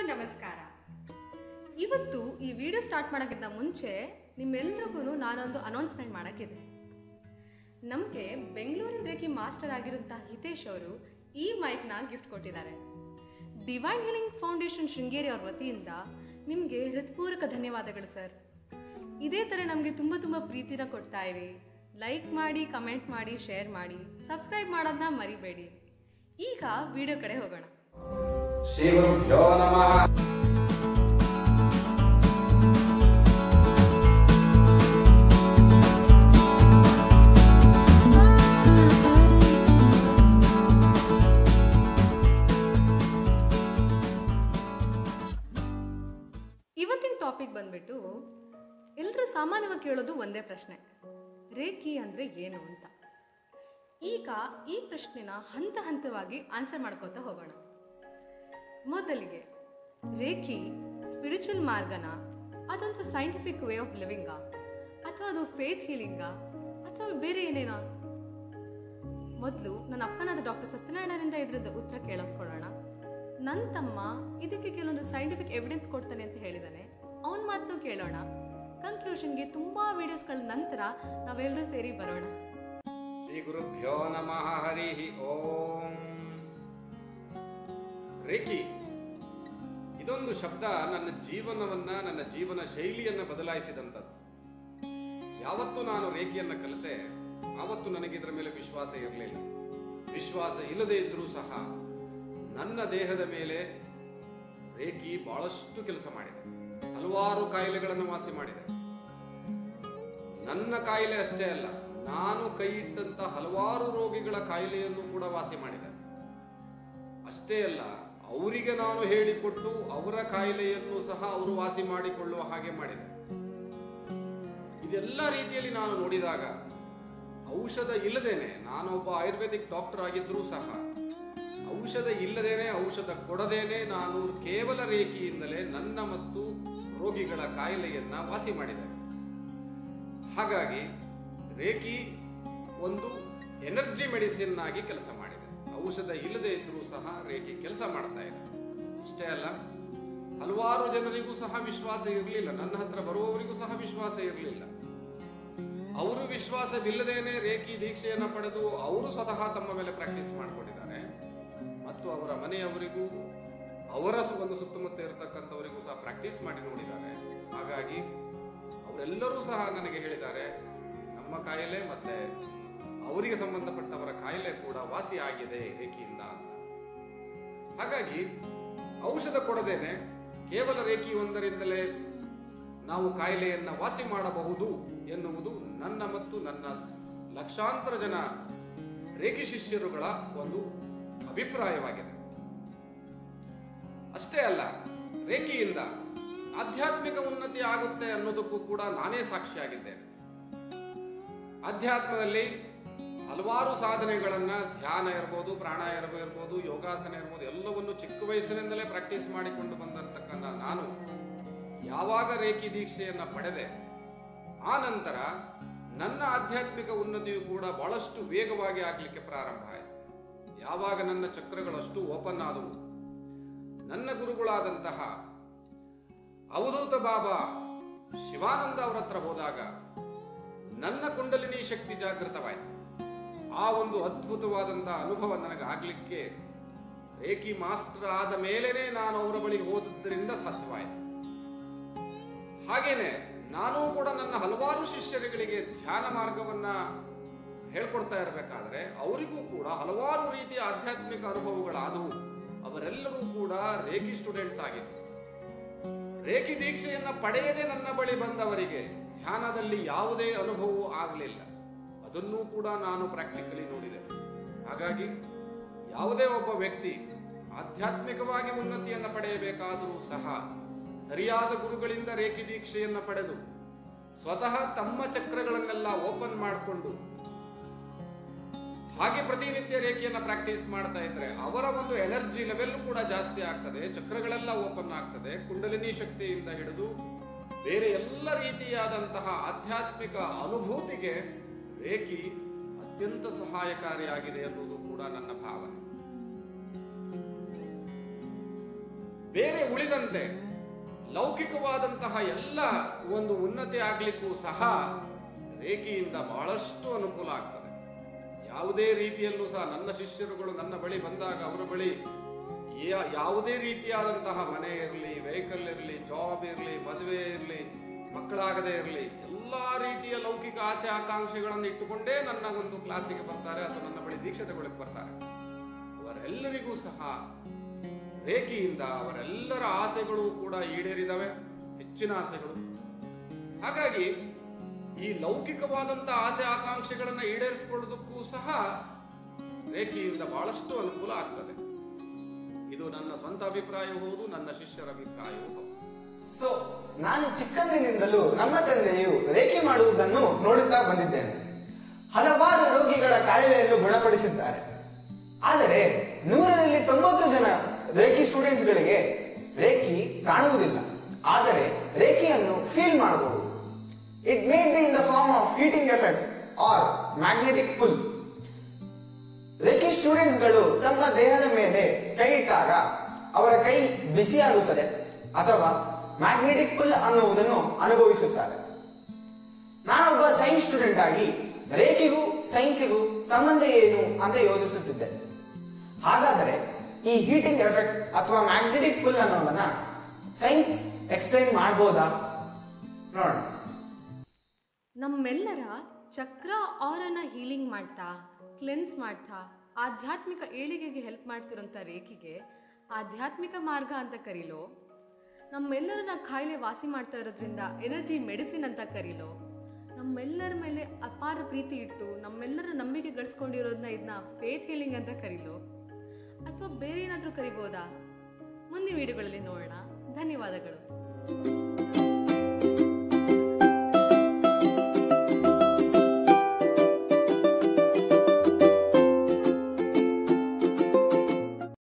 ನಮಸ್ಕಾರ ಇವತ್ತು ಈ ವಿಡಿಯೋ ಸ್ಟಾರ್ಟ್ ಮಾಡೋಕ್ಕಿಂತ ಮುಂಚೆ ನಿಮ್ಮೆಲ್ರಿಗೂ ನಾನೊಂದು ಅನೌನ್ಸ್ಮೆಂಟ್ ಮಾಡೋಕ್ಕಿದೆ ನಮಗೆ ಬೆಂಗಳೂರಿನ ರೇಖಿ ಮಾಸ್ಟರ್ ಆಗಿರುವಂಥ ಹಿತೇಶ್ ಅವರು ಈ ಮೈಕ್ನ ಗಿಫ್ಟ್ ಕೊಟ್ಟಿದ್ದಾರೆ ಡಿವೈನ್ ಹೀಲಿಂಗ್ ಫೌಂಡೇಶನ್ ಶೃಂಗೇರಿ ಅವ್ರ ವತಿಯಿಂದ ನಿಮಗೆ ಹೃತ್ಪೂರ್ವಕ ಧನ್ಯವಾದಗಳು ಸರ್ ಇದೇ ಥರ ನಮಗೆ ತುಂಬ ತುಂಬ ಪ್ರೀತಿನ ಕೊಡ್ತಾ ಇರಿ ಲೈಕ್ ಮಾಡಿ ಕಮೆಂಟ್ ಮಾಡಿ ಶೇರ್ ಮಾಡಿ ಸಬ್ಸ್ಕ್ರೈಬ್ ಮಾಡೋದನ್ನ ಮರಿಬೇಡಿ ಈಗ ವಿಡಿಯೋ ಕಡೆ ಹೋಗೋಣ ಶ್ರೀ ಗುರುಭ್ಯೋ ನಮಃ ಇವತ್ತಿನ ಟಾಪಿಕ್ ಬಂದ್ಬಿಟ್ಟು ಎಲ್ಲರೂ ಸಾಮಾನ್ಯವಾಗಿ ಕೇಳೋದು ಒಂದೇ ಪ್ರಶ್ನೆ ರೇಖಿ ಅಂದರೆ ಏನು ಅಂತ ಈಗ ಈ ಪ್ರಶ್ನೆನ ಹಂತ ಹಂತವಾಗಿ ಆನ್ಸರ್ ಮಾಡ್ಕೋತಾ ಹೋಗೋಣ ಮೊದಲಿಗೆ ರೇಖಿ ಸ್ಪಿರಿಚುವಲ್ ಮಾರ್ಗನ ಅದೊಂದು ಸೈಂಟಿಫಿಕ್ ವೇ ಆಫ್ ಲಿವಿಂಗಾ ಅಥವಾ ಅದು ಫೇತ್ ಹೀಲಿಂಗಾ ಅಥವಾ ಬೇರೆ ಏನೇನಾ ಮೊದಲು ನನ್ನ ಅಪ್ಪನಾದ ಡಾಕ್ಟರ್ ಸತ್ಯನಾರಾಯಣರಿಂದ ಇದ್ರದ್ದು ಉತ್ತರ ಕೇಳಿಸ್ಕೊಳ್ಳೋಣ ನನ್ನ ತಮ್ಮ ಇದಕ್ಕೆ ಕೆಲವೊಂದು ಸೈಂಟಿಫಿಕ್ ಎವಿಡೆನ್ಸ್ ಕೊಡ್ತಾನೆ ಅಂತ ಹೇಳಿದಾನೆ ಅವನ ಮಾತನ್ನು ಕೇಳೋಣ ಕನ್ಕ್ಲೂಷನ್ಗೆ ತುಂಬಾ ವಿಡಿಯೋಸ್ಗಳ ನಂತರ ನಾವೆಲ್ಲರೂ ಸೇರಿ ಬರೋಣ ಶ್ರೀ ಗುರುಭ್ಯೋ ನಮಃ ಹರಿ ಓಂ ರೇಖಿ ಇದೊಂದು ಶಬ್ದ ನನ್ನ ಜೀವನವನ್ನ ನನ್ನ ಜೀವನ ಶೈಲಿಯನ್ನ ಬದಲಾಯಿಸಿದಂಥದ್ದು ಯಾವತ್ತು ನಾನು ರೇಖಿಯನ್ನ ಕಲಿತೆ ಆವತ್ತು ನನಗೆ ಇದರ ಮೇಲೆ ವಿಶ್ವಾಸ ಇರಲಿಲ್ಲ ವಿಶ್ವಾಸ ಇಲ್ಲದೆ ಇದ್ರೂ ಸಹ ನನ್ನ ದೇಹದ ಮೇಲೆ ರೇಖಿ ಬಹಳಷ್ಟು ಕೆಲಸ ಮಾಡಿದೆ ಹಲವಾರು ಕಾಯಿಲೆಗಳನ್ನು ವಾಸಿ ಮಾಡಿದೆ ನನ್ನ ಕಾಯಿಲೆ ಅಷ್ಟೇ ಅಲ್ಲ ನಾನು ಕೈ ಇಟ್ಟಂತ ಹಲವಾರು ರೋಗಿಗಳ ಕಾಯಿಲೆಯನ್ನು ಕೂಡ ವಾಸಿ ಮಾಡಿದೆ ಅಷ್ಟೇ ಅಲ್ಲ ಅವರಿಗೆ ನಾನು ಹೇಳಿಕೊಟ್ಟು ಅವರ ಕಾಯಿಲೆಯನ್ನು ಸಹ ಅವರು ವಾಸಿ ಮಾಡಿಕೊಳ್ಳುವ ಹಾಗೆ ಮಾಡಿದೆ ಇದೆಲ್ಲ ರೀತಿಯಲ್ಲಿ ನಾನು ನೋಡಿದಾಗ ಔಷಧ ಇಲ್ಲದೇನೆ ನಾನೊಬ್ಬ ಆಯುರ್ವೇದಿಕ್ ಡಾಕ್ಟರ್ ಆಗಿದ್ರೂ ಸಹ ಔಷಧ ಇಲ್ಲದೇನೆ ಔಷಧ ಕೊಡದೇನೆ ನಾನು ಕೇವಲ ರೇಖೆಯಿಂದಲೇ ನನ್ನ ಮತ್ತು ರೋಗಿಗಳ ಕಾಯಿಲೆಯನ್ನ ವಾಸಿ ಮಾಡಿದೆ ಹಾಗಾಗಿ ರೇಖಿ ಒಂದು ಎನರ್ಜಿ ಮೆಡಿಸಿನ್ ಆಗಿ ಕೆಲಸ ಮಾಡಿದೆ ಔಷಧ ಇಲ್ಲದೆ ಇದ್ರೂ ಸಹ ರೇಖಿ ಕೆಲಸ ಮಾಡ್ತಾ ಇದೆ ಇಷ್ಟೇ ಅಲ್ಲ ಹಲವಾರು ಜನರಿಗೂ ಸಹ ವಿಶ್ವಾಸ ಇರಲಿಲ್ಲ ನನ್ನ ಹತ್ರ ಬರುವವರಿಗೂ ಸಹ ವಿಶ್ವಾಸ ಇರಲಿಲ್ಲ ಅವರು ವಿಶ್ವಾಸವಿಲ್ಲದೇನೆ ರೇಖಿ ದೀಕ್ಷೆಯನ್ನು ಪಡೆದು ಅವರು ಸ್ವತಃ ತಮ್ಮ ಮೇಲೆ ಪ್ರಾಕ್ಟೀಸ್ ಮಾಡಿಕೊಂಡಿದ್ದಾರೆ ಮತ್ತು ಅವರ ಮನೆಯವರಿಗೂ ಅವರ ಸು- ಒಂದು ಸುತ್ತಮುತ್ತ ಇರತಕ್ಕಂಥವರಿಗೂ ಸಹ ಪ್ರಾಕ್ಟೀಸ್ ಮಾಡಿ ನೋಡಿದ್ದಾರೆ ಹಾಗಾಗಿ ಅವರೆಲ್ಲರೂ ಸಹ ನನಗೆ ಹೇಳಿದ್ದಾರೆ ನಮ್ಮ ಕಾಯಿಲೆ ಮತ್ತೆ ಅವರಿಗೆ ಸಂಬಂಧಪಟ್ಟವರ ಕಾಯಿಲೆ ಕೂಡ ವಾಸಿ ಆಗಿದೆ ರೇಖಿಯಿಂದ ಅಂತ ಹಾಗಾಗಿ ಔಷಧ ಕೊಡದೇನೆ ಕೇವಲ ರೇಖಿ ಒಂದರಿಂದಲೇ ನಾವು ಕಾಯಿಲೆಯನ್ನ ವಾಸಿ ಮಾಡಬಹುದು ಎನ್ನುವುದು ನನ್ನ ಮತ್ತು ನನ್ನ ಸ್- ಲಕ್ಷಾಂತರ ಜನ ರೇಖಿ ಶಿಷ್ಯರುಗಳ ಒಂದು ಅಭಿಪ್ರಾಯವಾಗಿದೆ ಅಷ್ಟೇ ಅಲ್ಲ ರೇಖಿಯಿಂದ ಆಧ್ಯಾತ್ಮಿಕ ಉನ್ನತಿ ಆಗುತ್ತೆ ಅನ್ನೋದಕ್ಕೂ ಕೂಡ ನಾನೇ ಸಾಕ್ಷಿಯಾಗಿದ್ದೇನೆ ಅಧ್ಯಾತ್ಮದಲ್ಲಿ ಹಲವಾರು ಸಾಧನೆಗಳನ್ನ ಧ್ಯಾನ ಇರ್ಬೋದು ಪ್ರಾಣಾಯಾಮ ಇರ್ಬೋದು ಯೋಗಾಸನ ಇರ್ಬೋದು ಎಲ್ಲವನ್ನು ಚಿಕ್ಕ ವಯಸ್ಸಿನಿಂದಲೇ ಪ್ರಾಕ್ಟೀಸ್ ಮಾಡಿಕೊಂಡು ಬಂದಂತಕ್ಕಂಥ ನಾನು ಯಾವಾಗ ರೇಖಿ ದೀಕ್ಷೆಯನ್ನ ಪಡೆದೆ ಆ ನಂತರ ನನ್ನ ಆಧ್ಯಾತ್ಮಿಕ ಉನ್ನತಿಯು ಕೂಡ ಬಹಳಷ್ಟು ವೇಗವಾಗಿ ಆಗಲಿಕ್ಕೆ ಪ್ರಾರಂಭ ಆಯಿತು ಯಾವಾಗ ನನ್ನ ಚಕ್ರಗಳಷ್ಟು ಓಪನ್ ಆದವು ನನ್ನ ಗುರುಗಳಾದಂತಹ ಅವಧೂತ ಬಾಬಾ ಶಿವಾನಂದ ಅವರ ಹತ್ರ ಹೋದಾಗ ನನ್ನ ಕುಂಡಲಿನಿ ಶಕ್ತಿ ಜಾಗೃತವಾಯಿತು ಆ ಒಂದು ಅದ್ಭುತವಾದಂತಹ ಅನುಭವ ನನಗೆ ಆಗ್ಲಿಕ್ಕೆ ರೇಖಿ ಮಾಸ್ಟರ್ ಆದ ಮೇಲೇನೆ ನಾನು ಅವರ ಬಳಿಗೆ ಹೋದದ್ದರಿಂದ ಸಾಧ್ಯವಾಯಿತು ಹಾಗೇನೆ ನಾನು ಕೂಡ ನನ್ನ ಹಲವಾರು ಶಿಷ್ಯರುಗಳಿಗೆ ಧ್ಯಾನ ಮಾರ್ಗವನ್ನ ಹೇಳ್ಕೊಡ್ತಾ ಇರಬೇಕಾದ್ರೆ ಅವರಿಗೂ ಕೂಡ ಹಲವಾರು ರೀತಿಯ ಆಧ್ಯಾತ್ಮಿಕ ಅನುಭವಗಳಾದವು ಅವರೆಲ್ಲರೂ ಕೂಡ ರೇಖಿ ಸ್ಟೂಡೆಂಟ್ಸ್ ಆಗಿದ್ರು ರೇಖಿ ದೀಕ್ಷೆಯನ್ನ ಪಡೆಯದೆ ನನ್ನ ಬಳಿ ಬಂದವರಿಗೆ ಧ್ಯಾನದಲ್ಲಿ ಯಾವುದೇ ಅನುಭವವೂ ಆಗಲಿಲ್ಲ ಅದನ್ನೂ ಕೂಡ ನಾನು ಪ್ರಾಕ್ಟಿಕಲಿ ನೋಡಿದೆ ಹಾಗಾಗಿ ಯಾವುದೇ ಒಬ್ಬ ವ್ಯಕ್ತಿ ಆಧ್ಯಾತ್ಮಿಕವಾಗಿ ಉನ್ನತಿಯನ್ನು ಪಡೆಯಬೇಕಾದರೂ ಸಹ ಸರಿಯಾದ ಗುರುಗಳಿಂದ ರೇಖಿ ದೀಕ್ಷೆಯನ್ನ ಪಡೆದು ಸ್ವತಃ ತಮ್ಮ ಚಕ್ರಗಳನ್ನೆಲ್ಲ ಓಪನ್ ಮಾಡಿಕೊಂಡು ಹಾಗೆ ಪ್ರತಿನಿತ್ಯ ರೇಖೆಯನ್ನ ಪ್ರಾಕ್ಟೀಸ್ ಮಾಡ್ತಾ ಇದ್ರೆ ಅವರ ಒಂದು ಎನರ್ಜಿ ಲೆವೆಲ್ ಕೂಡ ಜಾಸ್ತಿ ಆಗ್ತದೆ ಚಕ್ರಗಳೆಲ್ಲ ಓಪನ್ ಆಗ್ತದೆ ಕುಂಡಲಿನಿ ಶಕ್ತಿಯಿಂದ ಹಿಡಿದು ಬೇರೆ ಎಲ್ಲ ರೀತಿಯಾದಂತಹ ಆಧ್ಯಾತ್ಮಿಕ ಅನುಭೂತಿಗೆ ರೇಖಿ ಅತ್ಯಂತ ಸಹಾಯಕಾರಿಯಾಗಿದೆ ಅನ್ನೋದು ಕೂಡ ನನ್ನ ಭಾವನೆ ಬೇರೆ ಉಳಿದಂತೆ ಲೌಕಿಕವಾದಂತಹ ಎಲ್ಲ ಒಂದು ಉನ್ನತಿ ಆಗ್ಲಿಕ್ಕೂ ಸಹ ರೇಖೆಯಿಂದ ಬಹಳಷ್ಟು ಅನುಕೂಲ ಆಗ್ತದೆ ಯಾವುದೇ ರೀತಿಯಲ್ಲೂ ಸಹ ನನ್ನ ಶಿಷ್ಯರುಗಳು ನನ್ನ ಬಳಿ ಬಂದಾಗ ಅವರ ಬಳಿ ಯಾ- ಯಾವುದೇ ರೀತಿಯಾದಂತಹ ಮನೆ ಇರಲಿ ವೆಹಿಕಲ್ ಇರಲಿ ಜಾಬ್ ಇರಲಿ ಮದುವೆ ಇರಲಿ ಮಕ್ಕಳಾಗದೇ ಇರಲಿ ಎಲ್ಲ ರೀತಿಯ ಲೌಕಿಕ ಆಸೆ ಆಕಾಂಕ್ಷೆಗಳನ್ನು ಇಟ್ಟುಕೊಂಡೇ ನನ್ನ ಒಂದು ಕ್ಲಾಸಿಗೆ ಬರ್ತಾರೆ ಅಥವಾ ನನ್ನ ಬಳಿ ದೀಕ್ಷೆ ತಗೊಳ್ಳಕ್ಕೆ ಬರ್ತಾರೆ ಅವರೆಲ್ಲರಿಗೂ ಸಹ ರೇಖೆಯಿಂದ ಅವರೆಲ್ಲರ ಆಸೆಗಳು ಕೂಡ ಈಡೇರಿದವೆ ಹೆಚ್ಚಿನ ಆಸೆಗಳು ಹಾಗಾಗಿ ಈ ಲೌಕಿಕವಾದಂಥ ಆಸೆ ಆಕಾಂಕ್ಷೆಗಳನ್ನು ಈಡೇರಿಸಿಕೊಳ್ಳೋದಕ್ಕೂ ಸಹ ರೇಖೆಯಿಂದ ಬಹಳಷ್ಟು ಅನುಕೂಲ ಆಗ್ತದೆ ಇದು ನನ್ನ ಸ್ವಂತ ಅಭಿಪ್ರಾಯವೂ ಹೌದು ನನ್ನ ಶಿಷ್ಯರ ಅಭಿಪ್ರಾಯವೂ ಹೌದು ಸೊ ನಾನು ಚಿಕ್ಕಂದಿನಿಂದಲೂ ನಮ್ಮ ತಂದೆಯು ರೇಖೆ ಮಾಡುವುದನ್ನು ನೋಡುತ್ತಾ ಬಂದಿದ್ದೇನೆ ಹಲವಾರು ರೋಗಿಗಳ ಕಾಯಿಲೆಯನ್ನು ಗುಣಪಡಿಸಿದ್ದಾರೆ ಆದರೆ ನೂರರಲ್ಲಿ ತೊಂಬತ್ತು ಜನ ರೇಖಿ ಸ್ಟೂಡೆಂಟ್ಸ್ ಗಳಿಗೆ ರೇಖಿ ಕಾಣುವುದಿಲ್ಲ ಆದರೆ ರೇಖಿಯನ್ನು ಫೀಲ್ ಮಾಡಬಹುದು it made be in the form of heating effect or magnetic pull reiki students ಗಳು ತಮ್ಮ ದೇಹದ ಮೇಲೆ ಕೈ ಇಟ್ಟಾಗ ಅವರ ಕೈ ಬಿಸಿಯಾಗುತ್ತದೆ ಅಥವಾ ಮ್ಯಾಗ್ನೆಟಿಕ್ ಪುಲ್ ಅನ್ನುವುದನ್ನು ಅನುಭವಿಸುತ್ತಾರೆ ನಾನೊಬ್ಬ ಸೈನ್ಸ್ ಸ್ಟೂಡೆಂಟ್ ಆಗಿ ರೇಖೆಗೂ ಸೈನ್ಸಿಗೂ ಸಂಬಂಧ ಏನು ಅಂತ ಯೋಚಿಸುತ್ತಿದ್ದೆ ಹಾಗಾದರೆ ಈ ಹೀಟಿಂಗ್ ಎಫೆಕ್ಟ್ ಅಥವಾ ಮ್ಯಾಗ್ನೆಟಿಕ್ ಪುಲ್ ಅನ್ನೋದನ್ನ ಸೈನ್ಸ್ ಎಕ್ಸ್ಪ್ಲೈನ್ ಮಾಡ್ಬೋದಾ ನೋಡೋಣ ನಮ್ಮೆಲ್ಲರ ಚಕ್ರ ಆರನ್ನ ಹೀಲಿಂಗ್ ಮಾಡ್ತಾ ಕ್ಲೆನ್ಸ್ ಮಾಡ್ತಾ ಆಧ್ಯಾತ್ಮಿಕ ಏಳಿಗೆಗೆ ಹೆಲ್ಪ್ ಮಾಡ್ತಿರೋಂಥ ರೇಖೆಗೆ ಆಧ್ಯಾತ್ಮಿಕ ಮಾರ್ಗ ಅಂತ ಕರೀಲೋ ನಮ್ಮೆಲ್ಲರನ್ನ ಕಾಯಿಲೆ ವಾಸಿ ಮಾಡ್ತಾ ಇರೋದ್ರಿಂದ ಎನರ್ಜಿ ಮೆಡಿಸಿನ್ ಅಂತ ಕರೀಲೋ ನಮ್ಮೆಲ್ಲರ ಮೇಲೆ ಅಪಾರ ಪ್ರೀತಿ ಇಟ್ಟು ನಮ್ಮೆಲ್ಲರ ನಂಬಿಕೆ ಗಳಿಸ್ಕೊಂಡಿರೋದನ್ನ ಇದನ್ನ ಫೇತ್ ಹೀಲಿಂಗ್ ಅಂತ ಕರೀಲೋ ಅಥವಾ ಬೇರೆ ಏನಾದರೂ ಕರಿಬೋದಾ ಮುಂದಿನ ವಿಡಿಯೋಗಳಲ್ಲಿ ನೋಡೋಣ ಧನ್ಯವಾದಗಳು